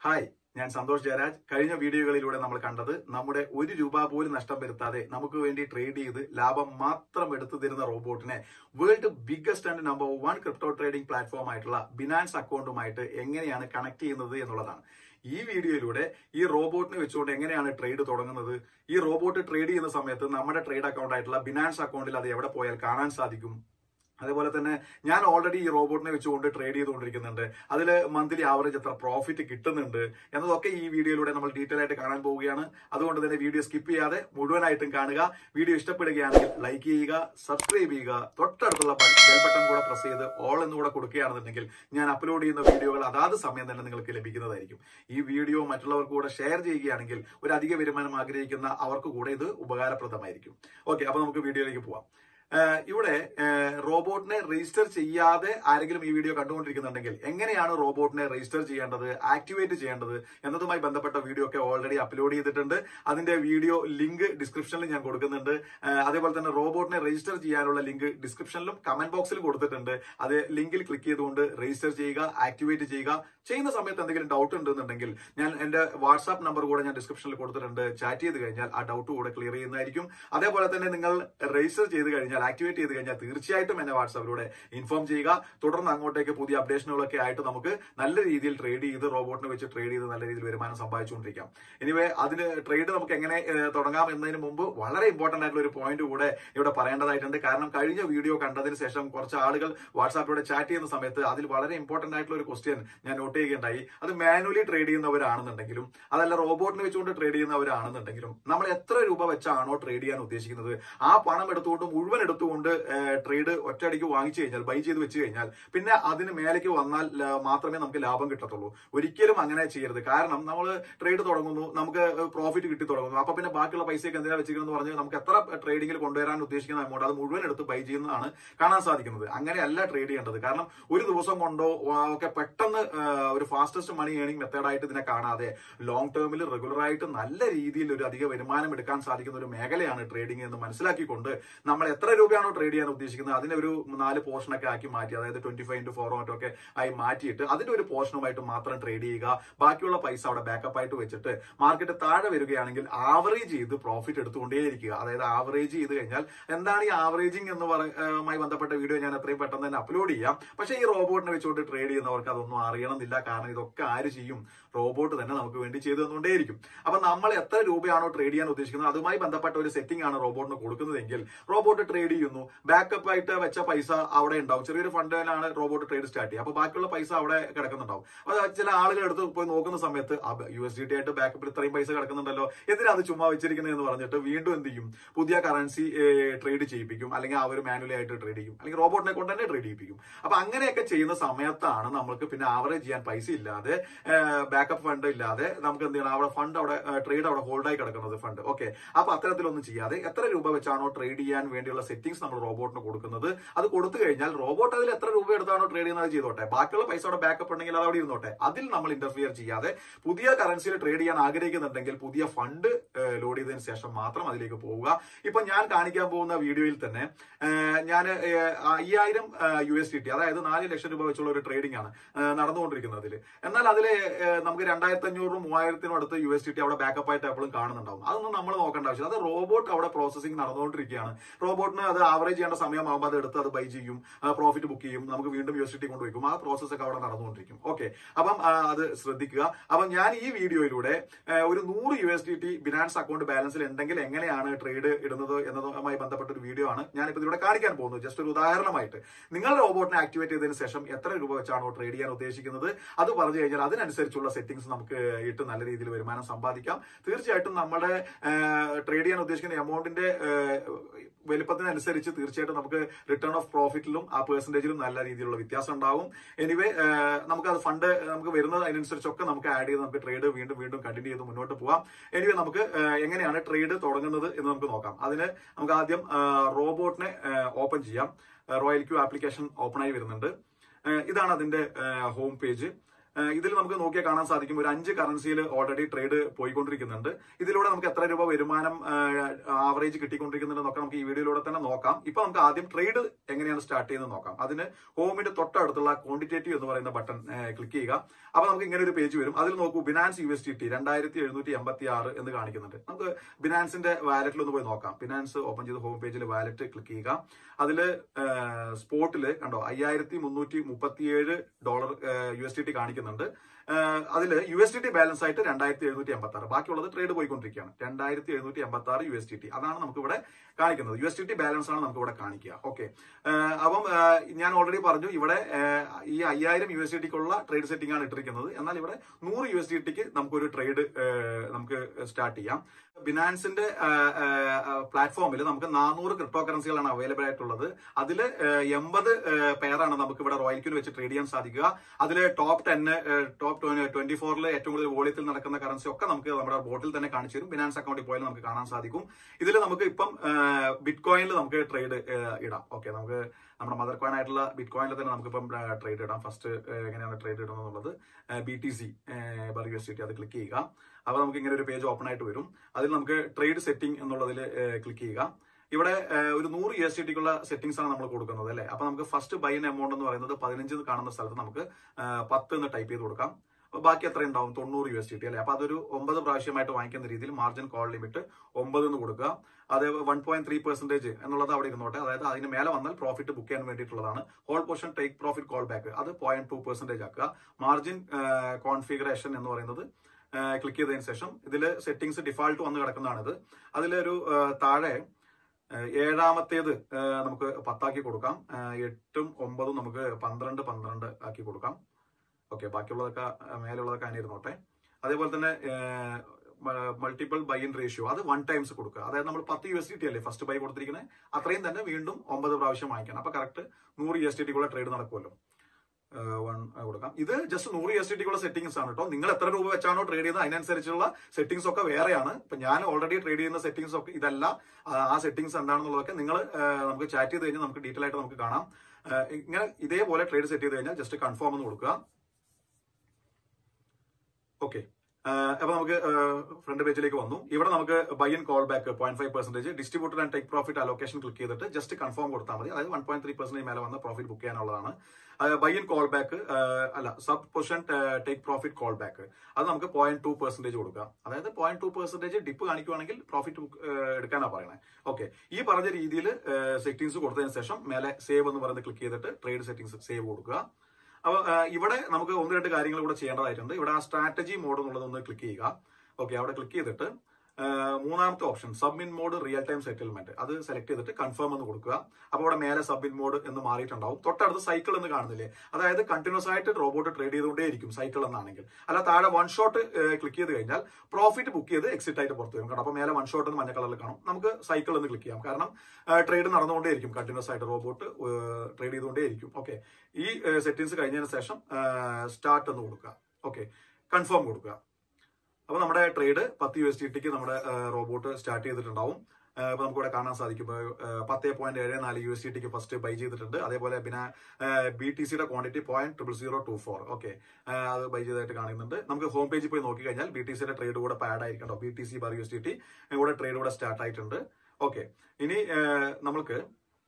hi ഞാൻ സന്തോഷ് ജയരാജ് കഴിഞ്ഞ വീഡിയോകളിലൂടെ നമ്മൾ കണ്ടത് നമ്മുടെ ഒരു രൂപ പോലും നഷ്ടം വരുത്താതെ നമുക്ക് വേണ്ടി ട്രേഡ് ചെയ്ത് ലാഭം മാത്രം എടുത്തു തരുന്ന റോബോട്ടിനെ world biggest and number one crypto trading platform ആയിട്ടുള്ള ബിനാൻസ് അക്കൗണ്ടുമായിട്ട് എങ്ങനെയാണ് കണക്ട് ചെയ്യുന്നത് എന്നുള്ളതാണ് ഈ വീഡിയോയിലൂടെ ഈ റോബോട്ടിനെ വെച്ചുകൊണ്ട് എങ്ങനെയാണ് ട്രേഡ് തുടങ്ങുന്നത് ഈ റോബോട്ട് ട്രേഡ് ചെയ്യുന്ന സമയത്ത് നമ്മുടെ ട്രേഡ് അക്കൗണ്ട് ആയിട്ടുള്ള ബിനാൻസ് അക്കൗണ്ടിൽ അത് എവിടെ പോയാൽ കാണാൻ സാധിക്കും അതേപോലെ തന്നെ ഞാൻ ഓൾറെഡി ഈ റോബോട്ടിനെ വെച്ചുകൊണ്ട് ട്രേഡ് ചെയ്തുകൊണ്ടിരിക്കുന്നുണ്ട് അതിൽ മന്ത്ലി ആവറേജ് എത്ര പ്രോഫിറ്റ് കിട്ടുന്നുണ്ട് എന്നതൊക്കെ ഈ വീഡിയോയിലൂടെ നമ്മൾ ഡീറ്റെയിൽ ആയിട്ട് കാണാൻ പോവുകയാണ് അതുകൊണ്ട് തന്നെ വീഡിയോ സ്കിപ്പ് ചെയ്യാതെ മുഴുവനായിട്ടും കാണുക വീഡിയോ ഇഷ്ടപ്പെടുകയാണെങ്കിൽ ലൈക്ക് ചെയ്യുക സബ്സ്ക്രൈബ് ചെയ്യുക തൊട്ടടുത്തുള്ള ബെൽ ബട്ടൺ കൂടെ പ്രസ് ചെയ്ത് ഓൾ എന്നുകൂടെ കൊടുക്കുകയാണെന്നുണ്ടെങ്കിൽ ഞാൻ അപ്ലോഡ് ചെയ്യുന്ന വീഡിയോകൾ അതാത് സമയം തന്നെ നിങ്ങൾക്ക് ലഭിക്കുന്നതായിരിക്കും ഈ വീഡിയോ മറ്റുള്ളവർക്ക് കൂടെ ഷെയർ ചെയ്യുകയാണെങ്കിൽ ഒരു അധിക വരുമാനം ആഗ്രഹിക്കുന്ന അവർക്ക് കൂടെ ഇത് ഉപകാരപ്രദമായിരിക്കും ഓക്കെ അപ്പൊ നമുക്ക് വീഡിയോയിലേക്ക് പോവാം ഏഹ് ഇവിടെ ഏഹ് റോബോട്ടിനെ രജിസ്റ്റർ ചെയ്യാതെ ആരെങ്കിലും ഈ വീഡിയോ കണ്ടുകൊണ്ടിരിക്കുന്നുണ്ടെങ്കിൽ എങ്ങനെയാണ് റോബോട്ടിനെ രജിസ്റ്റർ ചെയ്യേണ്ടത് ആക്ടിവേറ്റ് ചെയ്യേണ്ടത് എന്നതുമായി ബന്ധപ്പെട്ട വീഡിയോ ഒക്കെ ഓൾറെഡി അപ്ലോഡ് ചെയ്തിട്ടുണ്ട് അതിന്റെ വീഡിയോ ലിങ്ക് ഡിസ്ക്രിപ്ഷനിൽ ഞാൻ കൊടുക്കുന്നുണ്ട് ഏഹ് അതേപോലെ തന്നെ റോബോട്ടിനെ രജിസ്റ്റർ ചെയ്യാനുള്ള ലിങ്ക് ഡിസ്ക്രിപ്ഷനിലും കമന്റ് ബോക്സിലും കൊടുത്തിട്ടുണ്ട് അത് ലിങ്കിൽ ക്ലിക്ക് ചെയ്തുകൊണ്ട് രജിസ്റ്റർ ചെയ്യുക ആക്ടിവേറ്റ് ചെയ്യുക ചെയ്യുന്ന സമയത്ത് എന്തെങ്കിലും ഡൗട്ട് ഉണ്ടെന്നുണ്ടെങ്കിൽ ഞാൻ എന്റെ വാട്സാപ്പ് നമ്പർ കൂടെ ഞാൻ ഡിസ്ക്രിപ്ഷനിൽ കൊടുത്തിട്ടുണ്ട് ചാറ്റ് ചെയ്ത് കഴിഞ്ഞാൽ ആ ഡൗട്ട് കൂടെ ക്ലിയർ ചെയ്യുന്നതായിരിക്കും അതേപോലെ തന്നെ നിങ്ങൾ രജിസ്റ്റർ ചെയ്ത് കഴിഞ്ഞാൽ ആക്ടിവേറ്റ് ചെയ്ത് കഴിഞ്ഞാൽ തീർച്ചയായിട്ടും എന്നെ വാട്സാപ്പിലൂടെ ഇൻഫോം ചെയ്യുക തുടർന്ന് അങ്ങോട്ടേക്ക് പുതിയ അപ്ഡേഷനുകളൊക്കെ ആയിട്ട് നമുക്ക് നല്ല രീതിയിൽ ട്രേഡ് ചെയ്ത് റോബോട്ടിനെ വെച്ച് ട്രേഡ് ചെയ്ത് നല്ല രീതിയിൽ വരുമാനം സമ്പാദിച്ചുകൊണ്ടിരിക്കാം എനിവേ അതിന് ട്രേഡ് നമുക്ക് എങ്ങനെ ഏഹ്, തുടങ്ങാം എന്നതിന് മുമ്പ് വളരെ ഇമ്പോർട്ടന്റ് ആയിട്ടുള്ള ഒരു പോയിന്റ് കൂടെ ഇവിടെ പറയേണ്ടതായിട്ടുണ്ട് കാരണം കഴിഞ്ഞ വീഡിയോ കണ്ടതിന് ശേഷം കുറച്ച് ആളുകൾ വാട്സാപ്പിലൂടെ ചാറ്റ് ചെയ്യുന്ന സമയത്ത് അതിൽ വളരെ ഇമ്പോർട്ടന്റ് ആയിട്ടുള്ള ഒരു ക്വസ്റ്റ്യൻ ഞാൻ നോട്ട് ചെയ്യുകയുണ്ടായി അത് മാനുവലി ട്രേഡ് ചെയ്യുന്നവരാണെന്നുണ്ടെങ്കിലും അതല്ല റോബോട്ടിനെ വെച്ചുകൊണ്ട് ട്രേഡ് ചെയ്യുന്നവരാണെന്നുണ്ടെങ്കിലും നമ്മൾ എത്ര രൂപ വെച്ചാണോ ട്രേഡ് ചെയ്യാൻ ഉദ്ദേശിക്കുന്നത് ആ പണം എടുത്തുകൊണ്ട് മുഴുവൻ എടുത്തുകൊണ്ട് ട്രേഡ് ഒറ്റയടിക്ക് വാങ്ങിച്ചു കഴിഞ്ഞാൽ ബൈ ചെയ്ത് വെച്ച് കഴിഞ്ഞാൽ പിന്നെ അതിന് മേലേക്ക് വന്നാൽ ല- മാത്രമേ നമുക്ക് ലാഭം കിട്ടത്തുള്ളൂ ഒരിക്കലും അങ്ങനെ ചെയ്യരുത് കാരണം നമ്മൾ ട്രേഡ് തുടങ്ങുന്നു നമുക്ക് പ്രോഫിറ്റ് കിട്ടി തുടങ്ങുന്നു അപ്പൊ പിന്നെ ബാക്കിയുള്ള പൈസയൊക്കെ എന്തിനാ വെച്ചിരിക്കുന്നത് പറഞ്ഞ് നമുക്ക് എത്ര ട്രേഡിംഗിൽ കൊണ്ടുവരാൻ ഉദ്ദേശിക്കുന്ന എമൗണ്ട് അത് മുഴുവൻ എടുത്ത് ബൈ ചെയ്യുന്നതാണ് കാണാൻ സാധിക്കുന്നത് അങ്ങനെയല്ല ട്രേഡ് ചെയ്യേണ്ടത് കാരണം ഒരു ദിവസം കൊണ്ടോ ആ, ഒക്കെ പെട്ടെന്ന് ആ, ഒരു ഫാസ്റ്റസ്റ്റ് മണി ഏണിംഗ് മെത്തേഡായിട്ട് ഇതിനെ കാണാതെ ലോങ് ടേമിൽ റെഗുലർ ആയിട്ട് നല്ല രീതിയിൽ ഒരു അധിക വരുമാനം എടുക്കാൻ സാധിക്കുന്ന ഒരു മേഖലയാണ് ട്രേഡിംഗ് എന്ന് മനസ്സിലാക്കിക്കൊണ്ട് നമ്മൾ എത്ര രൂപയാണോ ട്രേഡ് ചെയ്യാൻ ഉദ്ദേശിക്കുന്നത് അതിനെ ഒരു നാല് പോർഷനൊക്കെ ആക്കി മാറ്റി അതായത് ട്വന്റി ഫൈവ് ഇൻറ്റു ഫോർ ഒക്കെ ആയി മാറ്റിയിട്ട് അതിന്റെ ഒരു പോർഷനുമായിട്ട് മാത്രം ട്രേഡ് ചെയ്യുക ബാക്കിയുള്ള പൈസ അവിടെ ബാക്കപ്പ് ആയിട്ട് വെച്ചിട്ട് മാർക്കറ്റ് താഴെ വരികയാണെങ്കിൽ ആവറേജ് ചെയ്ത് പ്രോഫിറ്റ് എടുത്തുകൊണ്ടേയിരിക്കുക അതായത് ആവറേജ് ചെയ്ത് കഴിഞ്ഞാൽ എന്താണ് ഈ ആവറേജിംഗ് എന്ന് പറയുമായി ബന്ധപ്പെട്ട വീഡിയോ ഞാൻ എത്രയും പെട്ടെന്ന് തന്നെ അപ്ലോഡ് ചെയ്യാം പക്ഷേ ഈ റോബോട്ടിനെ വെച്ചുകൊണ്ട് ട്രേഡ് ചെയ്യുന്നവർക്ക് അതൊന്നും അറിയണമെന്നില്ല കാരണം ഇതൊക്കെ ആര് ചെയ്യും റോബോട്ട് തന്നെ നമുക്ക് വേണ്ടി ചെയ്തു തന്നുകൊണ്ടേയിരിക്കും അപ്പൊ നമ്മൾ എത്ര രൂപയാണോ ട്രേഡ് ചെയ്യാൻ ഉദ്ദേശിക്കുന്നത് അതുമായി ബന്ധപ്പെട്ട ഒരു സെറ്റിംഗ് ആണ് റോബോട്ടിന് കൊടുക്കുന്നതെങ്കിൽ റോബോട്ട് ട്രേഡ് ചെയ്യുന്നു ബാക്കപ്പ് ആയിട്ട് വെച്ച പൈസ അവിടെ ഉണ്ടാവും ചെറിയൊരു ഫണ്ടിലാണ് റോബോട്ട് ട്രേഡ് സ്റ്റാർട്ട് ചെയ്യുക അപ്പൊ ബാക്കിയുള്ള പൈസ അവിടെ കിടക്കുന്നുണ്ടാവും അപ്പൊ ചില ആളുകൾ എടുത്ത് പോയി നോക്കുന്ന സമയത്ത് യു എസ് ഡി ടി ആയിട്ട് ബാക്കപ്പിൽ ഇത്രയും പൈസ കിടക്കുന്നുണ്ടല്ലോ എന്തിനാ അത് ചുമ്മാ വെച്ചിരിക്കുന്നത് എന്ന് പറഞ്ഞിട്ട് വീണ്ടും എന്ത് ചെയ്യും പുതിയ കറൻസി ട്രേഡ് ചെയ്യിപ്പിക്കും അല്ലെങ്കിൽ അവർ മാനുവലി ആയിട്ട് ട്രേഡ് ചെയ്യും അല്ലെങ്കിൽ റോബോട്ടിനെ കൊണ്ട് തന്നെ ട്രേഡ് ചെയ്യിപ്പിക്കും അപ്പൊ അങ്ങനെയൊക്കെ ചെയ്യുന്ന സമയത്താണ് നമുക്ക് പിന്നെ ആവറേജ് ചെയ്യാൻ പൈസ ഇല്ലാതെ ബാക്കപ്പ് ഫണ്ട് ഇല്ലാതെ നമുക്ക് എന്ത് ചെയ്യണം അവിടെ ഫണ്ട് അവിടെ ട്രേഡ് അവിടെ ഹോൾഡ് ആയി കിടക്കുന്നത് ഫണ്ട് ഓക്കെ അപ്പൊ അത്തരത്തിലൊന്നും ചെയ്യാതെ എത്ര രൂപ വെച്ചാണോ ട്രേഡ് ചെയ്യാൻ വേണ്ടിയുള്ള സെറ്റിംഗ്സ് നമ്മൾ റോബോട്ടിന് കൊടുക്കുന്നത് അത് കൊടുത്തു കഴിഞ്ഞാൽ റോബോട്ട് അതിൽ എത്ര രൂപ എടുത്താണോ ട്രേഡ് ചെയ്യുന്നത് അത് ചെയ്തോട്ടെ ബാക്കിയുള്ള പൈസ അവിടെ ബാക്കപ്പ് ഉണ്ടെങ്കിൽ അത് അവിടെ ഇരുന്നോട്ടെ അതിൽ നമ്മൾ ഇന്റർഫിയർ ചെയ്യാതെ പുതിയ കറൻസിയിൽ ട്രേഡ് ചെയ്യാൻ ആഗ്രഹിക്കുന്നുണ്ടെങ്കിൽ പുതിയ ഫണ്ട് ലോഡ് ചെയ്തതിന് ശേഷം മാത്രം അതിലേക്ക് പോവുക ഇപ്പൊ ഞാൻ കാണിക്കാൻ പോകുന്ന വീഡിയോയിൽ തന്നെ ഞാൻ അയ്യായിരം യു എസ് ഡി ടി അതായത് നാല് ലക്ഷം രൂപ വെച്ചുള്ള ഒരു ട്രേഡിംഗ് ആണ് ഏഹ്, നടന്നുകൊണ്ടിരിക്കുന്നത് അതിൽ എന്നാൽ അതിൽ നമുക്ക് രണ്ടായിരത്തി അഞ്ഞൂറും മൂവായിരത്തിനും അടുത്ത് യു എസ് ഡി ടി അവിടെ ബാക്കപ്പ് ആയിട്ട് എപ്പോഴും കാണുന്നുണ്ടാവും അതൊന്നും നമ്മൾ നോക്കേണ്ട ആവശ്യം അത് റോബോട്ട് അവിടെ പ്രോസസ്സിംഗ് നടന്നുകൊണ്ടിരിക്കുകയാണ് റോബോട്ടിന് അത് ആവറേജ് ചെയ്യേണ്ട സമയമാകുമ്പോൾ അത് എടുത്ത് അത് ബൈ ചെയ്യും പ്രോഫിറ്റ് ബുക്ക് ചെയ്യും നമുക്ക് വീണ്ടും യു എസ് ഡി ടി കൊണ്ടുവയ്ക്കും ആ പ്രോസസ് ഒക്കെ അവിടെ നടന്നുകൊണ്ടിരിക്കും ഓക്കെ അപ്പം ആ, അത് ശ്രദ്ധിക്കുക അപ്പം ഞാൻ ഈ വീഡിയോയിലൂടെ ആ, ഒരു നൂറ് U S D T Binance account ബാലൻസിൽ ഉണ്ടെങ്കിൽ എങ്ങനെയാണ് ട്രേഡ് ഇടുന്നത് എന്നതുമായി ബന്ധപ്പെട്ട ഒരു വീഡിയോ ആണ് ഞാനിപ്പോൾ ഇവിടെ കാണിക്കാൻ പോകുന്നത് ജസ്റ്റ് ഒരു ഉദാഹരണമായിട്ട് നിങ്ങൾ റോബോട്ടിനെ ആക്ടിവേറ്റ് ചെയ്തതിന് ശേഷം എത്ര രൂപ വെച്ചാണോ ട്രേഡ് ചെയ്യാൻ ഉദ്ദേശിക്കുന്നത് അത് പറഞ്ഞു കഴിഞ്ഞാൽ അതിനനുസരിച്ചുള്ള സെറ്റിംഗ്സ് നമുക്ക് ഇട്ട് നല്ല രീതിയിൽ വരുമാനം സമ്പാദിക്കാം തീർച്ചയായിട്ടും നമ്മുടെ ട്രേഡ് ചെയ്യാൻ ഉദ്ദേശിക്കുന്ന എമൗണ്ടിന്റെ വലുപ്പത്തിനനുസരിച്ച് തീർച്ചയായിട്ടും നമുക്ക് റിട്ടേൺ ഓഫ് പ്രോഫിറ്റിലും ആ പെർസെന്റേജിലും നല്ല രീതിയിലുള്ള വ്യത്യാസം ഉണ്ടാവും എനിവേ നമുക്ക് അത് ഫണ്ട് നമുക്ക് വരുന്നത് അതിനനുസരിച്ചൊക്കെ നമുക്ക് ആഡ് ചെയ്ത് നമുക്ക് ട്രേഡ് വീണ്ടും വീണ്ടും കണ്ടിന്യൂ ചെയ്ത് മുന്നോട്ട് പോവാം എനിവേ നമുക്ക് ഏഹ്, എങ്ങനെയാണ് ട്രേഡ് തുടങ്ങുന്നത് എന്ന് നമുക്ക് നോക്കാം അതിന് നമുക്ക് ആദ്യം റോബോട്ടിനെ ഓപ്പൺ ചെയ്യാം റോയൽ ക്യൂ ആപ്ലിക്കേഷൻ ഓപ്പൺ ആയി വരുന്നുണ്ട് ഏഹ്, ഇതാണ് അതിന്റെ ഹോം പേജ് ഇതിൽ നമുക്ക് നോക്കിയാൽ കാണാൻ സാധിക്കും ഒരു അഞ്ച് കറൻസിയിൽ ഓൾറെഡി ട്രേഡ് പോയിക്കൊണ്ടിരിക്കുന്നുണ്ട് ഇതിലൂടെ നമുക്ക് എത്ര രൂപ വരുമാനം ആവറേജ് കിട്ടിക്കൊണ്ടിരിക്കുന്നുണ്ടെന്നൊക്കെ നമുക്ക് ഈ വീഡിയോയിലൂടെ തന്നെ നോക്കാം ഇപ്പൊ നമുക്ക് ആദ്യം ട്രേഡ് എങ്ങനെയാണ് സ്റ്റാർട്ട് ചെയ്യുന്നത് നോക്കാം അതിന് ഹോമിന്റെ തൊട്ടടുത്തുള്ള ക്വാണ്ടിറ്റേറ്റീവ് എന്ന് പറയുന്ന ബട്ടൺ ക്ലിക്ക് ചെയ്യുക അപ്പൊ നമുക്ക് ഇങ്ങനെ ഒരു പേജ് വരും അതിൽ നോക്കൂ Binance U S T T രണ്ടായിരത്തി എഴുന്നൂറ്റി എൺപത്തി ആറ് എന്ന് കാണിക്കുന്നുണ്ട് നമുക്ക് ബിനാൻസിന്റെ വാലറ്റിൽ ഒന്ന് പോയി നോക്കാം ബിനാൻസ് ഓപ്പൺ ചെയ്ത് ഹോം പേജിൽ വാലറ്റ് ക്ലിക്ക് ചെയ്യുക അതില് സ്പോട്ടില് കണ്ടോ അയ്യായിരത്തി മുന്നൂറ്റി മുപ്പത്തിയേഴ് dollar U S T T കാണിക്കുന്നുണ്ട് അതിൽ U S T T balance ആയിട്ട് രണ്ടായിരത്തി എഴുന്നൂറ്റി എൺപത്തി ആറ് ബാക്കിയുള്ളത് ട്രേഡ് പോയിക്കൊണ്ടിരിക്കുകയാണ് രണ്ടായിരത്തി എഴുന്നൂറ്റി എൺപത്തി ആറ് യു എസ് ടി ടി അതാണ് നമുക്ക് ഇവിടെ കാണിക്കുന്നത് U S T T balance ആണ് നമുക്ക് ഇവിടെ കാണിക്കുക ഓക്കെ അപ്പം ഞാൻ ഓൾറെഡി പറഞ്ഞു ഇവിടെ ഈ അയ്യായിരം യു എസ് ടി ടിക്കുള്ള ട്രേഡ് സെറ്റിംഗ് ആണ് ഇട്ടിരിക്കുന്നത് എന്നാൽ ഇവിടെ നൂറ് യു എസ് ടി ടിക്ക് നമുക്കൊരു ട്രേഡ് നമുക്ക് സ്റ്റാർട്ട് ചെയ്യാം ബിനാൻസിന്റെ പ്ലാറ്റ്ഫോമിൽ നമുക്ക് നാനൂറ് ക്രിപ്റ്റോ കറൻസികളാണ് അവൈലബിൾ ആയിട്ടുള്ളത് അതിൽ എൺപത് പേരാണ് നമുക്ക് ഇവിടെ റോയൽക്കിൽ വെച്ച് ട്രേഡ് ചെയ്യാൻ സാധിക്കുക അതിൽ ടോപ്പ് ടെന്ന് ടോപ്പ് ട്വന്റി ഫോറിൽ ഏറ്റവും കൂടുതൽ വോളിയത്തിൽ നടക്കുന്ന കറൻസി ഒക്കെ നമുക്ക് നമ്മുടെ ബോട്ടിൽ തന്നെ കാണിച്ചു തരും ബിനാൻസ് അക്കൗണ്ടിൽ പോയാൽ നമുക്ക് കാണാൻ സാധിക്കും ഇതിൽ നമുക്ക് ഇപ്പം ബിറ്റ് കോയിനിൽ നമുക്ക് ട്രേഡ് ഇടാം ഓക്കെ നമുക്ക് നമ്മുടെ മദർ കോയിൻ ആയിട്ടുള്ള ബിറ്റ് കോയിനിൽ തന്നെ നമുക്കിപ്പം ട്രേഡ് ഇടാം ഫസ്റ്റ് എങ്ങനെയാണ് ട്രേഡ് ഇടുന്നത് എന്നുള്ളത് B T C bar U S T അത് ക്ലിക്ക് ചെയ്യുക അപ്പോൾ നമുക്ക് ഇങ്ങനെ ഒരു പേജ് ഓപ്പൺ ആയിട്ട് വരും അതിൽ നമുക്ക് ട്രേഡ് സെറ്റിംഗ് എന്നുള്ളതിൽ ക്ലിക്ക് ചെയ്യുക ഇവിടെ ഒരു നൂറ് യു എസ് ടി ടിക്കുള്ള സെറ്റിംഗ്സ് ആണ് നമ്മൾ കൊടുക്കുന്നത് അല്ലേ അപ്പൊ നമുക്ക് ഫസ്റ്റ് ബൈ എമൗണ്ട് എന്ന് പറയുന്നത് പതിനഞ്ച് കാണുന്ന സ്ഥലത്ത് നമുക്ക് പത്ത് എന്ന് ടൈപ്പ് ചെയ്ത് കൊടുക്കാം ബാക്കി എത്ര ഉണ്ടാവും തൊണ്ണൂറ് യു എസ് ടി ടി അല്ലെ അപ്പൊ അതൊരു ഒമ്പത് പ്രാവശ്യമായിട്ട് വാങ്ങിക്കുന്ന രീതിയിൽ മാർജിൻ കോൾ ലിമിറ്റ് ഒമ്പത് എന്ന് കൊടുക്കുക അത് വൺ പോയിന്റ് ത്രീ പെർസെന്റേജ് എന്നുള്ളത് അവിടെ ഇരുന്നോട്ടെ അതായത് അതിന് മേലെ വന്നാൽ പ്രോഫിറ്റ് ബുക്ക് ചെയ്യാൻ വേണ്ടിയിട്ടുള്ളതാണ് whole portion take profit call back അത് പോയിന്റ് ടു പെർസെന്റേജ് ആക്കുക മാർജിൻ കോൺഫിഗറേഷൻ എന്ന് പറയുന്നത് ക്ലിക്ക് ചെയ്തതിന് ശേഷം ഇതിൽ സെറ്റിംഗ്സ് ഡിഫാൾട്ട് വന്ന് കിടക്കുന്നതാണിത് അതിലൊരു താഴെ ഏഴാമത്തേത് നമുക്ക് പത്താക്കി കൊടുക്കാം എട്ടും ഒമ്പതും നമുക്ക് പന്ത്രണ്ട് പന്ത്രണ്ട് ആക്കി കൊടുക്കാം ഓക്കെ ബാക്കിയുള്ളതൊക്കെ മേലുള്ളതൊക്കെ അങ്ങനെ ഇരുന്നോട്ടെ അതേപോലെ തന്നെ മൾട്ടിപ്പിൾ ബൈ ഇൻ റേഷ്യോ അത് വൺ ടൈംസ് കൊടുക്കുക അതായത് നമ്മൾ പത്ത് യു എസ് ഡി ടി അല്ലേ ഫസ്റ്റ് ബൈ കൊടുത്തിരിക്കുന്നത് അത്രയും തന്നെ വീണ്ടും ഒമ്പത് പ്രാവശ്യം വാങ്ങിക്കണം അപ്പൊ കറക്റ്റ് നൂറ് യു എസ് ഡി ടിക്കുള്ള ട്രേഡ് നടക്കുമല്ലോ വൺ കൊടുക്കാം ഇത് ജസ്റ്റ് നൂറ് യു എസ് ഡി ടിക്കുള്ള സെറ്റിംഗ്സ് ആണ് കേട്ടോ നിങ്ങൾ എത്ര രൂപ വെച്ചാണോ ട്രേഡ് ചെയ്യുന്നത് അതിനനുസരിച്ചുള്ള സെറ്റിംഗ്സ് ഒക്കെ വേറെയാണ് ഇപ്പൊ ഞാൻ ഓൾറെഡി ട്രേഡ് ചെയ്യുന്ന സെറ്റിംഗ്സ് ഒക്കെ ഇതല്ല ആ സെറ്റിംഗ്സ് എന്താണെന്നുള്ളതൊക്കെ നിങ്ങൾ നമുക്ക് ചാറ്റ് ചെയ്ത് കഴിഞ്ഞാൽ നമുക്ക് ഡീറ്റെയിൽ ആയിട്ട് നമുക്ക് കാണാം ഇങ്ങനെ ഇതേപോലെ ട്രേഡ് സെറ്റ് ചെയ്ത് കഴിഞ്ഞാൽ ജസ്റ്റ് കൺഫേം എന്ന് കൊടുക്കുക ഓക്കെ അപ്പൊ നമുക്ക് ഫ്രണ്ട് പേജിലേക്ക് വന്നു ഇവിടെ നമുക്ക് buy and call back point five percentage distributor and take profit allocation click ചെയ്തിട്ട് ജസ്റ്റ് കൺഫേം കൊടുത്താൽ മതി അതായത് വൺ പോയിന്റ് ത്രീ പെർസെന്റേജ് മേലെ വന്ന പ്രോഫിറ്റ് ബുക്ക് ചെയ്യാനുള്ളതാണ് ബൈ ആൻഡ് കോൾ ബാക്ക് അല്ല sub position take profit call back അത് നമുക്ക് പോയിന്റ് ടു പെർസെന്റേജ് കൊടുക്കാം അതായത് പോയിന്റ് ടു പെർസെന്റേജ് ഡിപ്പ് കാണിക്കുവാണെങ്കിൽ പ്രോഫിറ്റ് ബുക്ക് എടുക്കാനാണ് പറയണേ ഓക്കെ ഈ പറഞ്ഞ രീതിയിൽ സെറ്റിംഗ്സ് കൊടുത്തതിന് ശേഷം മേലെ സേവ് എന്ന് പറയുന്നത് ക്ലിക്ക് ചെയ്തിട്ട് ട്രേഡ് സെറ്റിംഗ്സ് സേവ് കൊടുക്കുക അപ്പോൾ ഇവിടെ നമുക്ക് ഒന്ന് രണ്ട് കാര്യങ്ങൾ കൂടെ ചെയ്യേണ്ടതായിട്ടുണ്ട് ഇവിടെ ആ സ്ട്രാറ്റജി മോഡ് എന്നുള്ളത് ഒന്ന് ക്ലിക്ക് ചെയ്യുക ഓക്കെ അവിടെ ക്ലിക്ക് ചെയ്തിട്ട് മൂന്നാമത്തെ ഓപ്ഷൻ സബ്മിൻ മോഡ് റിയൽ ടൈം സെറ്റിൽമെന്റ് അത് സെലക്ട് ചെയ്തിട്ട് കൺഫേം എന്ന് കൊടുക്കുക അപ്പോൾ ഇവിടെ മേലെ സബ്മിൻ മോഡ് എന്ന് മാറിയിട്ടുണ്ടാവും തൊട്ടടുത്ത് സൈക്കിൾ എന്ന് കാണുന്നില്ലേ അതായത് കണ്ടിന്യൂസ് ആയിട്ട് റോബോട്ട് ട്രേഡ് ചെയ്തുകൊണ്ടേയിരിക്കും സൈക്കിൾ എന്നാണെങ്കിൽ അല്ല താഴെ വൺ ഷോട്ട് ക്ലിക്ക് ചെയ്ത് കഴിഞ്ഞാൽ പ്രോഫിറ്റ് ബുക്ക് ചെയ്ത് എക്സിറ്റ് ആയിട്ട് പുറത്തു വരും കാരണം അപ്പോൾ മേലെ വൺ ഷോട്ട് എന്ന് മഞ്ഞ കളറിൽ കാണും നമുക്ക് സൈക്കിൾ എന്ന് ക്ലിക്ക് ചെയ്യാം കാരണം ട്രേഡ് നടന്നുകൊണ്ടേയിരിക്കും കണ്ടിന്യൂസ് ആയിട്ട് റോബോട്ട് ട്രേഡ് ചെയ്തുകൊണ്ടേയിരിക്കും ഓക്കെ ഈ സെറ്റിംഗ്സ് കഴിഞ്ഞതിന് ശേഷം സ്റ്റാർട്ട് എന്ന് കൊടുക്കുക ഓക്കെ കൺഫേം കൊടുക്കുക അപ്പൊ നമ്മുടെ ട്രേഡ് പത്ത് യു എസ് ടി ടിക്ക് നമ്മുടെ റോബോട്ട് സ്റ്റാർട്ട് ചെയ്തിട്ടുണ്ടാവും അപ്പൊ നമുക്ക് ഇവിടെ കാണാൻ സാധിക്കും പത്ത് പോയിന്റ് ഏഴ് നാല് യു എസ് ടി ടിക്ക് ഫസ്റ്റ് ബൈ ചെയ്തിട്ടുണ്ട് അതേപോലെ പിന്നെ ബി ടി സിയുടെ quantity point triple zero two four okay അത് ബൈ ചെയ്തായിട്ട് കാണുന്നുണ്ട് നമുക്ക് ഹോം പേജിൽ പോയി നോക്കി കഴിഞ്ഞാൽ ബി ടി സിയുടെ ട്രേഡ് കൂടെ പാഡ് ആയിരിക്കണ്ടോ B T C bar U S T T കൂടെ ട്രേഡ് കൂടെ സ്റ്റാർട്ട് ആയിട്ടുണ്ട് ഓക്കെ ഇനി നമ്മൾക്ക്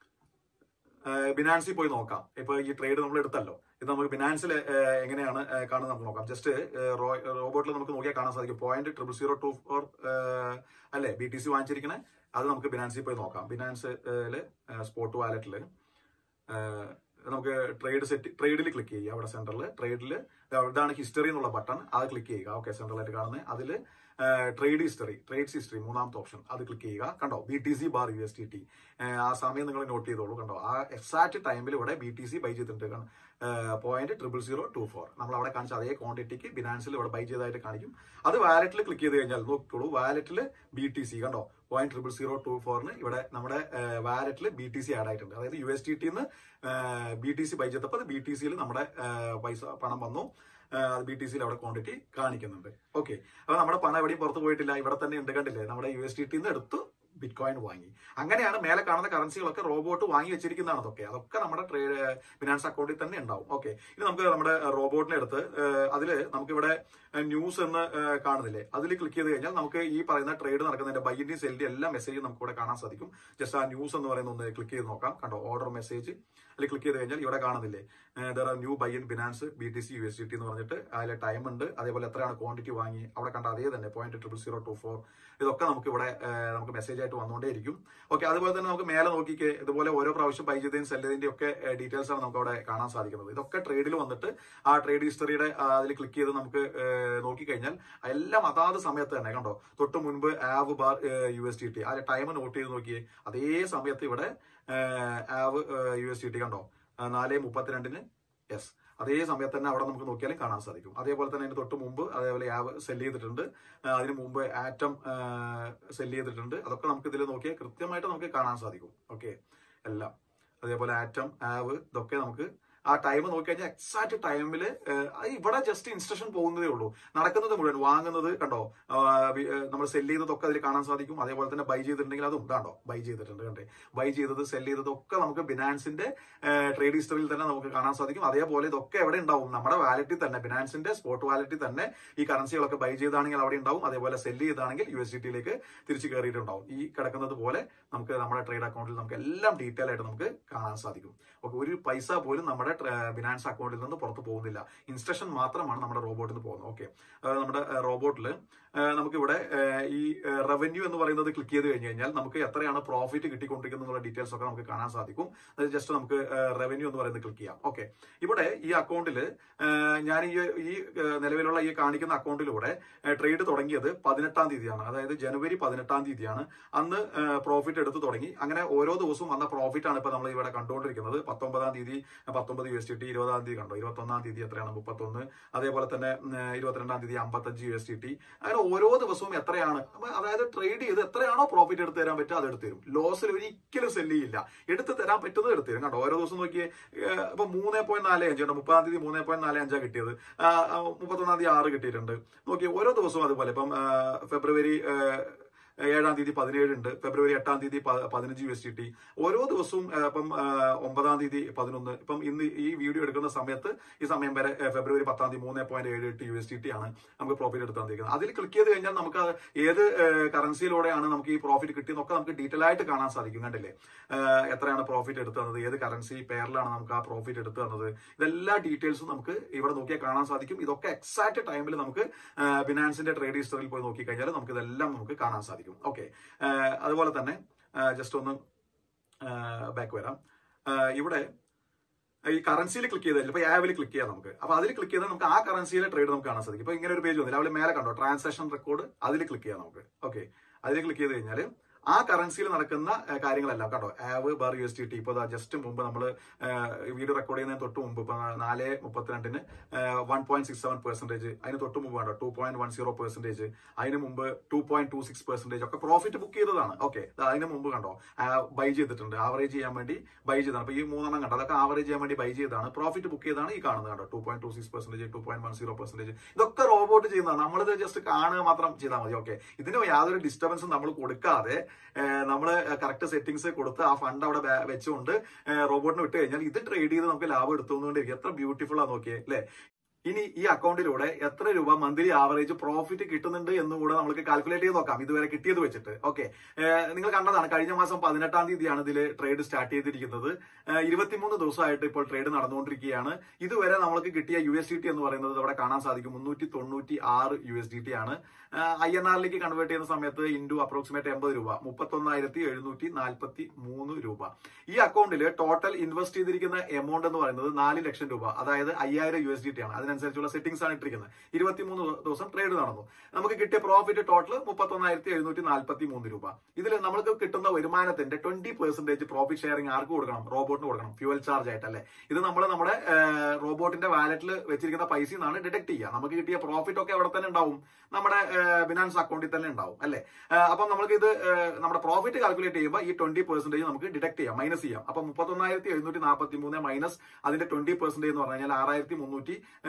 ബിനാൻസിൽ പോയി നോക്കാം ഇപ്പൊ ഈ ട്രേഡ് നമ്മൾ എടുത്തല്ലോ ഇത് നമുക്ക് ബിനാൻസിൽ എങ്ങനെയാണ് കാണുന്നത് നമുക്ക് നോക്കാം ജസ്റ്റ് റോബോട്ടിൽ നമുക്ക് നോക്കിയാൽ കാണാൻ സാധിക്കും point triple zero two four അല്ലേ ബി ടി സി വാങ്ങിച്ചിരിക്കണേ അത് നമുക്ക് ബിനാൻസിൽ പോയി നോക്കാം ബിനാൻസില് സ്പോട്ട് വാലറ്റിൽ നമുക്ക് ട്രേഡ് സെറ്റ് ട്രേഡിൽ ക്ലിക്ക് ചെയ്യുക അവിടെ സെന്ററിൽ ട്രേഡിൽ ഇതാണ് ഹിസ്റ്ററി എന്നുള്ള ബട്ടൺ അത് ക്ലിക്ക് ചെയ്യുക ഓക്കെ സെന്ററിലായിട്ട് കാണുന്നത് അതിൽ ട്രേഡ് ഹിസ്റ്ററി ട്രേഡ്സ് ഹിസ്റ്ററി മൂന്നാമത്തെ ഓപ്ഷൻ അത് ക്ലിക്ക് ചെയ്യുക കണ്ടോ B T C bar U S T T ആ സമയം നിങ്ങൾ നോട്ട് ചെയ്തോളൂ കണ്ടോ ആ എക്സാക്ട് ടൈമിൽ ഇവിടെ ബി ടി സി ബൈ ചെയ്തിട്ടുണ്ട് point triple zero two four നമ്മൾ അവിടെ കാണിച്ച അതേ ക്വാണ്ടിറ്റിക്ക് ബിനാൻസിൽ ഇവിടെ ബൈ ചെയ്തതായിട്ട് കാണിക്കും അത് വാലറ്റിൽ ക്ലിക്ക് ചെയ്ത് കഴിഞ്ഞാൽ നോക്കിക്കോളൂ വാലറ്റിൽ ബി ടി സി കണ്ടോ പോയിന്റ് ട്രിപ്പിൾ സീറോ ടു ഫോറിന് ഇവിടെ നമ്മുടെ വാലറ്റിൽ ബി ടി സി ആഡ് ആയിട്ടുണ്ട് അതായത് യു എസ് ടി ടിന്ന് ബി ടി സി ബൈ ചെയ്തപ്പോൾ അത് ബി ടി സിയിൽ നമ്മുടെ പൈസ പണം വന്നു ബി ടി സിയിൽ അവിടെ ക്വാണ്ടിറ്റി കാണിക്കുന്നുണ്ട് ഓക്കെ അപ്പൊ നമ്മുടെ പണം എവിടെയും പുറത്ത് പോയിട്ടില്ല ഇവിടെ തന്നെ ഉണ്ട് കണ്ടില്ലേ നമ്മുടെ യു എസ് ടി ടിന്ന് എടുത്തു ബിറ്റ് കോയിൻ വാങ്ങി അങ്ങനെയാണ് മേലെ കാണുന്ന കറൻസികളൊക്കെ റോബോട്ട് വാങ്ങി വെച്ചിരിക്കുന്നതാണ് അതൊക്കെ അതൊക്കെ നമ്മുടെ ട്രേഡ് ഫിനാൻസ് അക്കൗണ്ടിൽ തന്നെ ഉണ്ടാവും ഓക്കെ ഇനി നമുക്ക് നമ്മുടെ റോബോട്ടിനെ എടുത്ത് അതിൽ നമുക്കിവിടെ ന്യൂസ് എന്ന് ഏഹ്, കാണുന്നില്ലേ അതിൽ ക്ലിക്ക് ചെയ്ത് കഴിഞ്ഞാൽ നമുക്ക് ഈ പറയുന്ന ട്രേഡ് നടക്കുന്നതിന്റെ ബൈൻഡിങ് സെല്ലിന്റെ എല്ലാ മെസ്സേജും നമുക്ക് ഇവിടെ കാണാൻ സാധിക്കും ജസ്റ്റ് ആ ന്യൂസ് എന്ന് പറയുന്ന ഒന്ന് ക്ലിക്ക് ചെയ്ത് നോക്കാം കണ്ടോ ഓർഡർ മെസ്സേജ് അതിൽ ക്ലിക്ക് ചെയ്ത് കഴിഞ്ഞാൽ ഇവിടെ കാണുന്നില്ലേ there are new buy in Binance B T C U S D T എന്ന് പറഞ്ഞിട്ട് അതിലെ ടൈം ഉണ്ട് അതേപോലെ എത്രയാണ് ക്വാണ്ടിറ്റി വാങ്ങി അവിടെ കണ്ട അതേ തന്നെ point triple zero two four ഇതൊക്കെ നമുക്ക് ഇവിടെ ഏഹ്, നമുക്ക് മെസ്സേജ് ആയിട്ട് വന്നുകൊണ്ടേയിരിക്കും ഓക്കെ അതുപോലെ തന്നെ നമുക്ക് മേലെ നോക്കിക്കേ ഇതുപോലെ ഓരോ പ്രാവശ്യം ബൈ ചെയ്തതിനും സെല് ചെയ്തതിന്റെ ഒക്കെ ഡീറ്റെയിൽസ് ആണ് നമുക്ക് അവിടെ കാണാൻ സാധിക്കുന്നത് ഇതൊക്കെ ട്രേഡിൽ വന്നിട്ട് ആ ട്രേഡ് ഹിസ്റ്ററിയുടെ അതിൽ ക്ലിക്ക് ചെയ്ത് നമുക്ക് ഏഹ്, നോക്കിക്കഴിഞ്ഞാൽ എല്ലാം അതാത് സമയത്ത് തന്നെ കണ്ടോ തൊട്ട് മുൻപ് ആവ് bar U S T T ആ ടൈം നോട്ട് ചെയ്ത് നോക്കിയേ അതേ സമയത്ത് ഇവിടെ ആവ് യു എസ് ടി ടി കണ്ടോ ആ, നാല് മുപ്പത്തിരണ്ടിന് യെസ് അതേ സമയത്ത് തന്നെ അവിടെ നമുക്ക് നോക്കിയാലും കാണാൻ സാധിക്കും അതേപോലെ തന്നെ അതിന് തൊട്ട് മുമ്പ് അതേപോലെ ആവ് സെല് ചെയ്തിട്ടുണ്ട് ആ, അതിന് മുമ്പ് ആറ്റം സെല് ചെയ്തിട്ടുണ്ട് അതൊക്കെ നമുക്ക് ഇതിൽ നോക്കിയാൽ കൃത്യമായിട്ട് നമുക്ക് കാണാൻ സാധിക്കും ഓക്കെ എല്ലാം അതേപോലെ ആറ്റം ആവ് ഇതൊക്കെ നമുക്ക് ആ ടൈം നോക്കി കഴിഞ്ഞാൽ എക്സാക്ട് ടൈമിൽ ഇവിടെ ജസ്റ്റ് ഇൻസ്ട്രക്ഷൻ പോകുന്നതേ ഉള്ളൂ നടക്കുന്നത് മുഴുവൻ വാങ്ങുന്നത് കണ്ടോ നമ്മൾ സെല് ചെയ്തതൊക്കെ അതിൽ കാണാൻ സാധിക്കും അതേപോലെ തന്നെ ബൈ ചെയ്തിട്ടുണ്ടെങ്കിൽ അതും ഇതാണ്ടോ ബൈ ചെയ്തിട്ടുണ്ട് കണ്ടേ ബൈ ചെയ്തത് സെല് ചെയ്തതൊക്കെ നമുക്ക് ബിനാൻസിന്റെ ട്രേഡ് ഹിസ്റ്ററിയിൽ തന്നെ നമുക്ക് കാണാൻ സാധിക്കും അതേപോലെ ഇതൊക്കെ എവിടെ ഉണ്ടാവും നമ്മുടെ വാലറ്റിൽ തന്നെ ബിനാൻസിന്റെ സ്പോട്ട് വാലറ്റിൽ തന്നെ ഈ കറൻസികളൊക്കെ ബൈ ചെയ്താണെങ്കിൽ അവിടെ ഉണ്ടാവും അതേപോലെ സെല് ചെയ്താണെങ്കിൽ യു എസ് ഡി ടിയിലേക്ക് തിരിച്ചു കയറിയിട്ടുണ്ടാവും ഈ കിടക്കുന്നത് പോലെ നമുക്ക് നമ്മുടെ ട്രേഡ് അക്കൗണ്ടിൽ നമുക്ക് എല്ലാം ഡീറ്റെയിൽ ആയിട്ട് നമുക്ക് കാണാൻ സാധിക്കും ഓക്കെ ഒരു പൈസ പോലും നമ്മുടെ ബിനാൻസ് അക്കൗണ്ടിൽ നിന്ന് പുറത്ത് പോകുന്നില്ല ഇൻസ്ട്രക്ഷൻ മാത്രമാണ് നമ്മുടെ റോബോട്ടിൽ നിന്ന് പോകുന്നത് ഓക്കെ നമ്മുടെ റോബോട്ടിൽ നമുക്കിവിടെ ഏഹ്, ഈ റവന്യൂ എന്ന് പറയുന്നത് ക്ലിക്ക് ചെയ്ത് കഴിഞ്ഞ് കഴിഞ്ഞാൽ നമുക്ക് എത്രയാണ് പ്രോഫിറ്റ് കിട്ടിക്കൊണ്ടിരിക്കുന്നത് എന്നുള്ള ഡീറ്റെയിൽസ് ഒക്കെ നമുക്ക് കാണാൻ സാധിക്കും അത് ജസ്റ്റ് നമുക്ക് റവന്യൂ എന്ന് പറയുന്നത് ക്ലിക്ക് ചെയ്യാം ഓക്കെ ഇവിടെ ഈ അക്കൗണ്ടിൽ ഞാൻ ഈ ഈ ഏഹ്, നിലവിലുള്ള ഈ കാണിക്കുന്ന അക്കൗണ്ടിലൂടെ ട്രേഡ് തുടങ്ങിയത് പതിനെട്ടാം തീയതിയാണ് അതായത് ജനുവരി പതിനെട്ടാം തീയതിയാണ് അന്ന് പ്രോഫിറ്റ് എടുത്ത് തുടങ്ങി അങ്ങനെ ഓരോ ദിവസവും വന്ന പ്രോഫിറ്റ് ആണ് ഇപ്പൊ നമ്മൾ ഇവിടെ കണ്ടുകൊണ്ടിരിക്കുന്നത് പത്തൊമ്പതാം തീയതി പത്തൊമ്പത് യു എസ് ടി ടി ഇരുപതാം തീയതി കണ്ടോ ഇരുപത്തൊന്നാം തീയതി എത്രയാണ് മുപ്പത്തൊന്ന് അതേപോലെ തന്നെ ഉം, ഇരുപത്തിരണ്ടാം തീയതി അമ്പത്തഞ്ച് യു എസ് ടി ടി അങ്ങനെ ഓരോ ദിവസവും എത്രയാണ് അപ്പൊ അതായത് ട്രേഡ് ചെയ്ത് എത്രയാണോ പ്രോഫിറ്റ് എടുത്ത് തരാൻ പറ്റുക അത് എടുത്ത് തരും ലോസിൽ ഒരിക്കലും സെല്ല് ചെയ്യില്ല എടുത്ത് തരാൻ പറ്റുന്നത് എടുത്ത് തരും കണ്ടോ ഓരോ ദിവസം നോക്കിയേ ഏഹ്, ഇപ്പൊ മൂന്ന് പോയിന്റ് നാല് അഞ്ച് ഉണ്ട് മുപ്പതാം തീയതി മൂന്ന് പോയിന്റ് നാല് അഞ്ചാണ് കിട്ടിയത് ആ, ആ, മുപ്പത്തൊന്നാം തീയതി ആറ് കിട്ടിയിട്ടുണ്ട് നോക്കി ഓരോ ദിവസവും അതുപോലെ ഇപ്പം ആ, ഫെബ്രുവരി ഏഹ്, ഏഴാം തീയതി പതിനേഴ് ഉണ്ട് ഫെബ്രുവരി എട്ടാം തീയതി പ- പതിനഞ്ച് യു എസ് ടി ടി ഓരോ ദിവസവും ആ, ഇപ്പം ആ, ഒമ്പതാം തീയതി പതിനൊന്ന് ഇപ്പം ഇന്ന് ഈ വീഡിയോ എടുക്കുന്ന സമയത്ത് ഈ സമയം വരെ ആ, ഫെബ്രുവരി പത്താം തീയതി മൂന്ന് പോയിന്റ് ഏഴ് എട്ട് യു എസ് ടി ടി ആണ് നമുക്ക് പ്രോഫിറ്റ് എടുത്താൽ തന്നിരിക്കുന്നത് അതിൽ ക്ലിക്ക് ചെയ്ത് കഴിഞ്ഞാൽ നമുക്ക് അത് ഏത് കറൻസിയിലൂടെയാണ് നമുക്ക് ഈ പ്രോഫിറ്റ് കിട്ടിയെന്നൊക്കെ നമുക്ക് ഡീറ്റെയിൽ ആയിട്ട് കാണാൻ സാധിക്കും കണ്ടില്ലേ ആ, എത്രയാണ് പ്രോഫിറ്റ് എടുത്തു തന്നത് ഏത് കറൻസി പെയറിലാണ് നമുക്ക് ആ പ്രോഫിറ്റ് എടുത്തു തന്നത് ഇതെല്ലാ ഡീറ്റെയിൽസും നമുക്ക് ഇവിടെ നോക്കിയാൽ കാണാൻ സാധിക്കും ഇതൊക്കെ എക്സാക്ട് ടൈമിൽ നമുക്ക് ഫിനാൻസിന്റെ ട്രേഡ് ഹിസ്റ്ററിൽ പോയി നോക്കിക്കഴിഞ്ഞാൽ നമുക്ക് ഇതെല്ലാം നമുക്ക് കാണാൻ സാധിക്കും ഓക്കെ അതുപോലെ തന്നെ ജസ്റ്റ് ഒന്ന് ബാക്ക് വരാം ആ, ഇവിടെ ഈ കറൻസിയിൽ ക്ലിക്ക് ചെയ്താൽ ഇപ്പൊ ആവിൽ ക്ലിക്ക് ചെയ്യാം നമുക്ക് അപ്പൊ അതിൽ ക്ലിക്ക് ചെയ്താൽ നമുക്ക് ആ കറൻസിയിലെ ട്രേഡ് നമുക്ക് കാണാൻ സാധിക്കും ഇപ്പൊ ഇങ്ങനെ ഒരു പേജ് വന്നില്ല അവിടെ മേലെ കണ്ടോ ട്രാൻസാക്ഷൻ റെക്കോർഡ് അതിൽ ക്ലിക്ക് ചെയ്യാം നമുക്ക് ഓക്കെ അതിൽ ക്ലിക്ക് ചെയ്ത് കഴിഞ്ഞാൽ ആ കറൻസിയിൽ നടക്കുന്ന ആ, കാര്യങ്ങളെല്ലാം കണ്ടോ ആവ് bar U S T T ഇപ്പൊ ജസ്റ്റ് മുമ്പ് നമ്മൾ വീഡിയോ റെക്കോർഡ് ചെയ്യുന്നതിന് തൊട്ട് മുമ്പ് ഇപ്പൊ നാല് മുപ്പത്തിരണ്ടിന് one point six seven percentage അതിന് തൊട്ട് മുമ്പ് കണ്ടോ two point one zero percentage അതിന് മുമ്പ് two point two six percentage ഒക്കെ പ്രോഫിറ്റ് ബുക്ക് ചെയ്തതാണ് ഓക്കെ അതിന് മുമ്പ് കണ്ടോ ബൈ ചെയ്തിട്ടുണ്ട് ആവറേജ് ചെയ്യാൻ വേണ്ടി ബൈ ചെയ്താണ് അപ്പൊ ഈ മൂന്നെണ്ണം കണ്ടോ അതൊക്കെ ആവറേജ് ചെയ്യാൻ വേണ്ടി ബൈ ചെയ്താണ് പ്രോഫിറ്റ് ബുക്ക് ചെയ്താണ് ഈ കാണുന്നത് കണ്ടോ two point two six percentage two point one zero percentage ഇതൊക്കെ റോബോട്ട് ചെയ്യുന്നതാണ് നമ്മളിത് ജസ്റ്റ് കാണുക മാത്രം ചെയ്താൽ മതി ഓക്കെ ഇതിന് യാതൊരു ഡിസ്റ്റർബൻസും നമ്മൾ കൊടുക്കാതെ നമ്മൾ കറക്റ്റ് സെറ്റിംഗ്സ് കൊടുത്ത് ആ ഫണ്ട് അവിടെ വെ- വെച്ചുകൊണ്ട് റോബോട്ടിന് വിട്ട് കഴിഞ്ഞാൽ ഇത് ട്രേഡ് ചെയ്ത് നമുക്ക് ലാഭം എടുത്തുകൊണ്ടിരിക്കും എത്ര ബ്യൂട്ടിഫുൾ ആ നോക്കിയേ അല്ലേ ഇനി ഈ അക്കൗണ്ടിലൂടെ എത്ര രൂപ മന്ത്ലി ആവറേജ് പ്രോഫിറ്റ് കിട്ടുന്നുണ്ട് എന്നും കൂടെ നമുക്ക് കാൽക്കുലേറ്റ് ചെയ്ത് നോക്കാം ഇതുവരെ കിട്ടിയത് വെച്ചിട്ട് ഓക്കെ നിങ്ങൾ കണ്ടതാണ് കഴിഞ്ഞ മാസം പതിനെട്ടാം തീയതിയാണ് ഇതിൽ ട്രേഡ് സ്റ്റാർട്ട് ചെയ്തിരിക്കുന്നത് ഏഹ് ഇരുപത്തിമൂന്ന് ദിവസമായിട്ട് ഇപ്പോൾ ട്രേഡ് നടന്നുകൊണ്ടിരിക്കുകയാണ് ഇതുവരെ നമ്മൾക്ക് കിട്ടിയ യു എസ് ഡി ടി എന്ന് പറയുന്നത് ഇവിടെ കാണാൻ സാധിക്കും മുന്നൂറ്റി തൊണ്ണൂറ്റി ആറ് യു എസ് ഡി ടി ആണ് ഐ എൻ ആറിലേക്ക് കൺവേർട്ട് ചെയ്യുന്ന സമയത്ത് ഇൻഡു അപ്രോക്സിമേറ്റ് എൺപത് രൂപ മുപ്പത്തൊന്നായിരത്തി എഴുന്നൂറ്റി നാൽപ്പത്തി മൂന്ന് രൂപ ഈ അക്കൗണ്ടിൽ ടോട്ടൽ ഇൻവെസ്റ്റ് ചെയ്തിരിക്കുന്ന എമൗണ്ട് എന്ന് പറയുന്നത് നാല് ലക്ഷം രൂപ അതായത് അയ്യായിരം യു എസ് ഡി ടി ആണ് അതിനനുസരിച്ചുള്ള സെറ്റിംഗ്സ് ആണ് ഇട്ടിരിക്കുന്നത് ഇരുപത്തിമൂന്ന് ദിവസം ട്രേഡ് നടന്നു നമുക്ക് കിട്ടിയ പ്രോഫിറ്റ് ടോട്ടൽ മുപ്പത്തൊന്നായിരത്തി എഴുന്നൂറ്റി നാൽപ്പത്തി മൂന്ന് രൂപ ഇതിൽ നമുക്ക് കിട്ടുന്ന വരുമാനത്തിന്റെ ട്വന്റി പെർസെന്റേജ് പ്രോഫിറ്റ് ഷെയറിംഗ് ആർക്ക് കൊടുക്കണം റോബോട്ടിന് കൊടുക്കണം ഫ്യൂവൽ ചാർജ് ആയിട്ടല്ലേ ഇത് നമ്മൾ നമ്മുടെ റോബോട്ടിന്റെ വാലറ്റിൽ വെച്ചിരിക്കുന്ന പൈസ നിന്നാണ് ഡിഡക്ട് ചെയ്യുക നമുക്ക് കിട്ടിയ പ്രോഫിറ്റ് ഒക്കെ അവിടെ തന്നെ ഉണ്ടാവും നമ്മുടെ ഫിനാൻസ് അക്കൗണ്ടിൽ തന്നെ ഉണ്ടാവും അല്ലേ ഏഹ് അപ്പം നമുക്ക് ഇത് ഏഹ് നമ്മുടെ പ്രോഫിറ്റ് കാൽക്കുലേറ്റ് ചെയ്യുമ്പോൾ ഈ ട്വന്റി പെർസെന്റേജ് നമുക്ക് ഡിഡക്ട് ചെയ്യാം മൈനസ് ചെയ്യാം അപ്പൊ മുപ്പത്തൊന്നായിരത്തി എഴുന്നൂറ്റി നാൽപ്പത്തി മൂന്ന് മൈനസ് അതിന്റെ ട്വന്റി പെർസെന്റേജ് എന്ന് പറഞ്ഞു കഴിഞ്ഞാൽ ആറായിരത്തി മുന്നൂറ്റി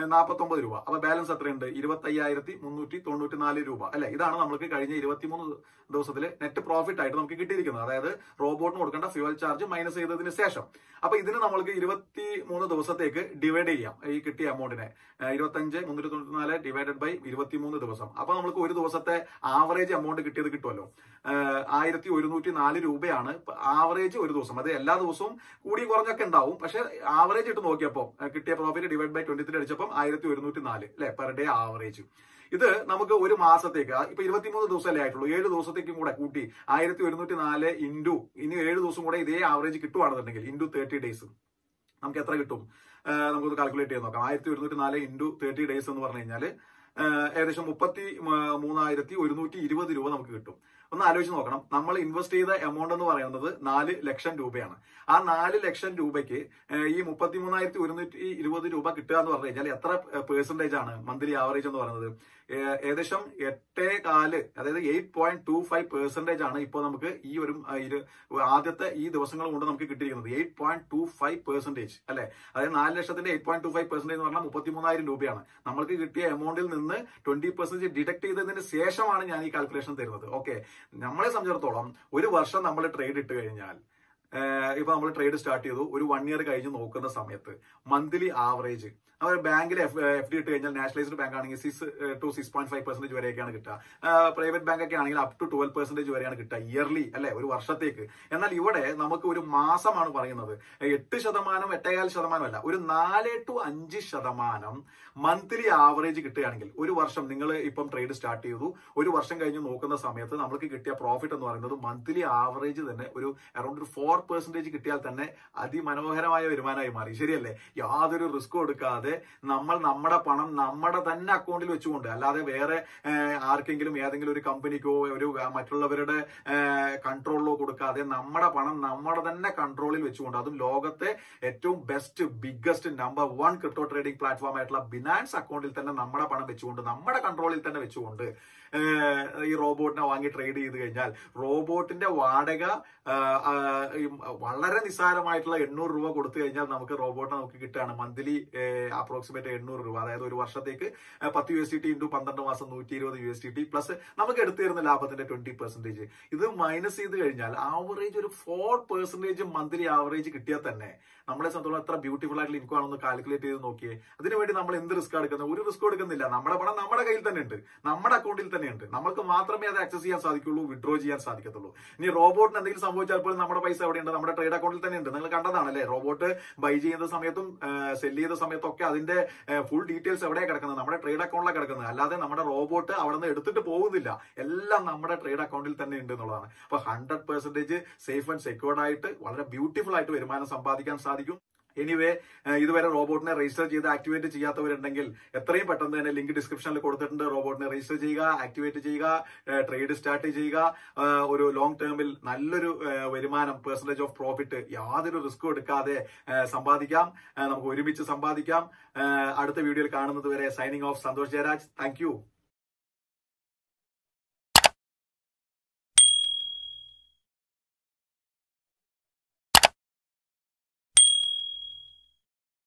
നാൽപ്പത്തി ഒമ്പത് രൂപ അപ്പൊ ബാലൻസ് എത്രയുണ്ട് ഇരുപത്തി അയ്യായിരത്തി മുന്നൂറ്റി തൊണ്ണൂറ്റി നാല് രൂപ അല്ലെ ഇതാണ് നമുക്ക് കഴിഞ്ഞ ഇരുപത്തിമൂന്ന് ദിവസത്തിൽ നെറ്റ് പ്രോഫിറ്റ് ആയിട്ട് നമുക്ക് കിട്ടിയിരിക്കുന്നത് അതായത് റോബോട്ടിന് കൊടുക്കേണ്ട ഫ്യൂവൽ ചാർജ് മൈനസ് ചെയ്തതിന് ശേഷം അപ്പൊ ഇതിന് നമ്മൾക്ക് ഇരുപത്തി മൂന്ന് ദിവസത്തേക്ക് ഡിവൈഡ് ചെയ്യാം ഈ കിട്ടിയ എമൗണ്ടിനെ ഇരുപത്തഞ്ച് മുന്നൂറ്റി തൊണ്ണൂറ്റി നാല് ഡിവൈഡഡ് ബൈ ഇരുപത്തിമൂന്ന് ദിവസം അപ്പൊ നമുക്ക് ഒരു ദിവസത്തെ ആവറേജ് എമൗണ്ട് കിട്ടിയത് കിട്ടുമല്ലോ ആയിരത്തി ഒരുന്നൂറ്റി നാല് രൂപയാണ് ആവറേജ് ഒരു ദിവസം അത് എല്ലാ ദിവസവും കൂടി കുറഞ്ഞൊക്കെ ഉണ്ടാവും പക്ഷെ ആവറേജ് ഇട്ട് നോക്കിയപ്പോൾ കിട്ടിയ profit divide by twenty three അടിച്ചപ്പോൾ ആയിരത്തി ഒരുന്നൂറ്റി നാല് അല്ലെ പെർ ഡേ ആവറേജ് ഇത് നമുക്ക് ഒരു മാസത്തേക്ക് ഇപ്പൊ ഇരുപത്തിമൂന്ന് ദിവസമല്ലേ ആയിട്ടുള്ളൂ ഏഴ് ദിവസത്തേക്കും കൂടെ കൂട്ടി ആയിരത്തി ഒരുന്നൂറ്റി നാല് ഇൻറ്റു ഇനി ഏഴ് ദിവസം കൂടെ ഇതേ ആവറേജ് കിട്ടുവാണെന്നുണ്ടെങ്കിൽ ഇൻറ്റു തേർട്ടി ഡേയ്സ് നമുക്ക് എത്ര കിട്ടും നമുക്കൊന്ന് കാൽക്കുലേറ്റ് ചെയ്ത് നോക്കാം ആയിരത്തി ഒരുന്നൂറ്റി നാല് ഇൻറ്റു തേർട്ടി ഡേയ്സ് എന്ന് പറഞ്ഞു കഴിഞ്ഞാൽ ഏകദേശം മുപ്പത്തി മൂന്നായിരത്തി ഒരുന്നൂറ്റി ഇരുപത് രൂപ നമുക്ക് കിട്ടും ഒന്ന് ആലോചിച്ച് നോക്കണം നമ്മൾ ഇൻവെസ്റ്റ് ചെയ്ത എമൗണ്ട് എന്ന് പറയുന്നത് നാല് ലക്ഷം രൂപയാണ് ആ നാല് ലക്ഷം രൂപയ്ക്ക് ഈ മുപ്പത്തി മൂന്നായിരത്തി ഒരുന്നൂറ്റി ഇരുപത് രൂപ കിട്ടുക എന്ന് പറഞ്ഞു കഴിഞ്ഞാൽ എത്ര പെർസെന്റേജ് ആണ് മന്ത്ലി ആവറേജ് എന്ന് പറയുന്നത് ഏകദേശം എട്ടേ കാല് അതായത് eight point two five percentage ആണ് ഇപ്പോൾ നമുക്ക് ഈ ഒരു ആദ്യത്തെ ഈ ദിവസങ്ങൾ കൊണ്ട് നമുക്ക് കിട്ടിയിരിക്കുന്നത് eight point two five percentage അല്ലെ അതായത് നാല് ലക്ഷത്തിന്റെ eight point two five percentage എന്ന് പറഞ്ഞാൽ മുപ്പത്തി മൂന്നായിരം രൂപയാണ് നമ്മൾക്ക് കിട്ടിയ എമൗണ്ടിൽ നിന്ന് ട്വന്റി പെർസെന്റേജ് ഡിഡക്ട് ചെയ്തതിന് ശേഷമാണ് ഞാൻ ഈ കാൽക്കുലേഷൻ തരുന്നത് ഓക്കെ നമ്മളെ സംബന്ധിച്ചിടത്തോളം ഒരു വർഷം നമ്മൾ ട്രേഡ് ഇട്ട് കഴിഞ്ഞാൽ ഇപ്പൊ നമ്മൾ ട്രേഡ് സ്റ്റാർട്ട് ചെയ്തു ഒരു വൺ ഇയർ കഴിഞ്ഞ് നോക്കുന്ന സമയത്ത് മന്ത്ലി ആവറേജ് അവർ ബാങ്കിൽ എഫ് ഡി ഇട്ട് കഴിഞ്ഞാൽ നാഷണലൈസ്ഡ് ബാങ്ക് ആണെങ്കിൽ six two six point five percentage വരെയൊക്കെയാണ് കിട്ടുക പ്രൈവറ്റ് ബാങ്ക് ഒക്കെ ആണെങ്കിൽ അപ് ടു ട്വൽവ് പെർസെന്റേജ് വരെയാണ് കിട്ടുക ഇയർലി അല്ലെ ഒരു വർഷത്തേക്ക് എന്നാൽ ഇവിടെ നമുക്ക് ഒരു മാസമാണ് പറയുന്നത് എട്ട് ശതമാനം എട്ടേകാൽ ശതമാനം അല്ല ഒരു നാല് ടു അഞ്ച് ശതമാനം മന്ത്ലി ആവറേജ് കിട്ടുകയാണെങ്കിൽ ഒരു വർഷം നിങ്ങൾ ഇപ്പം ട്രേഡ് സ്റ്റാർട്ട് ചെയ്തു ഒരു വർഷം കഴിഞ്ഞ് നോക്കുന്ന സമയത്ത് നമുക്ക് കിട്ടിയ പ്രോഫിറ്റ് എന്ന് പറയുന്നത് മന്ത്ലി ആവറേജ് തന്നെ ഒരു അറൌണ്ട് ഒരു ഫോർ പെർസെന്റേജ് കിട്ടിയാൽ തന്നെ അതിമനോഹരമായ വരുമാനമായി മാറി ശരിയല്ലേ യാതൊരു റിസ്ക്കും എടുക്കാതെ നമ്മൾ നമ്മുടെ പണം നമ്മുടെ തന്നെ അക്കൗണ്ടിൽ വെച്ചുകൊണ്ട് അല്ലാതെ വേറെ ആർക്കെങ്കിലും ഏതെങ്കിലും ഒരു കമ്പനിക്കോ ഒരു മറ്റുള്ളവരുടെ കൺട്രോളിലോ കൊടുക്കാതെ നമ്മുടെ പണം നമ്മുടെ തന്നെ കൺട്രോളിൽ വെച്ചുകൊണ്ട് അതും ലോകത്തെ ഏറ്റവും best biggest number one crypto trading platform ആയിട്ടുള്ള ബിനാൻസ് അക്കൗണ്ടിൽ തന്നെ നമ്മുടെ പണം വെച്ചുകൊണ്ട് നമ്മുടെ കൺട്രോളിൽ തന്നെ വെച്ചുകൊണ്ട് ഈ റോബോട്ടിനെ വാങ്ങി ട്രേഡ് ചെയ്ത് കഴിഞ്ഞാൽ റോബോട്ടിന്റെ വാടക വളരെ നിസ്സാരമായിട്ടുള്ള എണ്ണൂറ് രൂപ കൊടുത്തു കഴിഞ്ഞാൽ നമുക്ക് റോബോട്ടിനെ നമുക്ക് കിട്ടുകയാണ് മന്ത്ലി അപ്രോക്സിമേറ്റ് എണ്ണൂറ് രൂപ അതായത് ഒരു വർഷത്തേക്ക് പത്ത് U S T T into പന്ത്രണ്ട് മാസം നൂറ്റി ഇരുപത് U S T T plus നമുക്ക് എടുത്തു തരുന്ന ലാഭത്തിന്റെ ട്വന്റി പെർസെന്റേജ് ഇത് മൈനസ് ചെയ്ത് കഴിഞ്ഞാൽ ആവറേജ് ഒരു ഫോർ പെർസെന്റേജ് മന്ത്ലി ആവറേജ് കിട്ടിയാൽ തന്നെ നമ്മളെ സംബന്ധിച്ചോളം എത്ര ബ്യൂട്ടിഫുൾ ആയിട്ടുള്ള ഇൻകം ആണെന്ന് കാൽക്കുലേറ്റ് ചെയ്ത് നോക്കിയേ അതിനുവേണ്ടി നമ്മൾ എന്ത് റിസ്ക് എടുക്കുന്നത് ഒരു റിസ്ക് എടുക്കുന്നില്ല നമ്മുടെ പണം നമ്മുടെ കയ്യിൽ തന്നെ ഉണ്ട് നമ്മുടെ അക്കൗണ്ടിൽ തന്നെ ഉണ്ട് നമുക്ക് മാത്രമേ അത് ആക്സസ് ചെയ്യാൻ സാധിക്കുള്ളൂ വിഡ്രോ ചെയ്യാൻ സാധിക്കത്തുള്ളൂ ഇനി റോബോട്ടിന് എന്തെങ്കിലും സംഭവിച്ചാൽ പോലും നമ്മുടെ പൈസ എവിടെയുണ്ട് നമ്മുടെ ട്രേഡ് അക്കൗണ്ടിൽ തന്നെ ഉണ്ട് നിങ്ങൾ കണ്ടതാണ് അല്ലേ റോബോട്ട് ബൈ ചെയ്യുന്ന സമയത്തും സെല് ചെയ്ത സമയത്തും ഒക്കെ അതിന്റെ ഫുൾ ഡീറ്റെയിൽസ് എവിടെയാണ് കിടക്കുന്നത് നമ്മുടെ ട്രേഡ് അക്കൗണ്ടിലാണ് കിടക്കുന്നത് അല്ലാതെ നമ്മുടെ റോബോട്ട് അവിടെ നിന്ന് എടുത്തിട്ട് പോകുന്നില്ല എല്ലാം നമ്മുടെ ട്രേഡ് അക്കൗണ്ടിൽ തന്നെ ഉണ്ട് എന്നുള്ളതാണ് അപ്പൊ hundred percentage safe and secured ആയിട്ട് വളരെ ബ്യൂട്ടിഫുൾ ആയിട്ട് വരുമാനം സമ്പാദിക്കാൻ സാധിക്കും എനിവേ ഇതുവരെ റോബോട്ടിനെ രജിസ്റ്റർ ചെയ്ത് ആക്ടിവേറ്റ് ചെയ്യാത്തവരുണ്ടെങ്കിൽ എത്രയും പെട്ടെന്ന് തന്നെ ലിങ്ക് ഡിസ്ക്രിപ്ഷനിൽ കൊടുത്തിട്ടുണ്ട് റോബോട്ടിനെ രജിസ്റ്റർ ചെയ്യുക ആക്ടിവേറ്റ് ചെയ്യുക ട്രേഡ് സ്റ്റാർട്ട് ചെയ്യുക ഒരു ലോങ് ടേമിൽ നല്ലൊരു വരുമാനം പെർസെന്റേജ് ഓഫ് പ്രോഫിറ്റ് യാതൊരു റിസ്ക്കും എടുക്കാതെ സമ്പാദിക്കാം നമുക്ക് ഒരുമിച്ച് സമ്പാദിക്കാം അടുത്ത വീഡിയോയിൽ കാണുന്നത് വരെ signing off Santhosh Jayaraj thank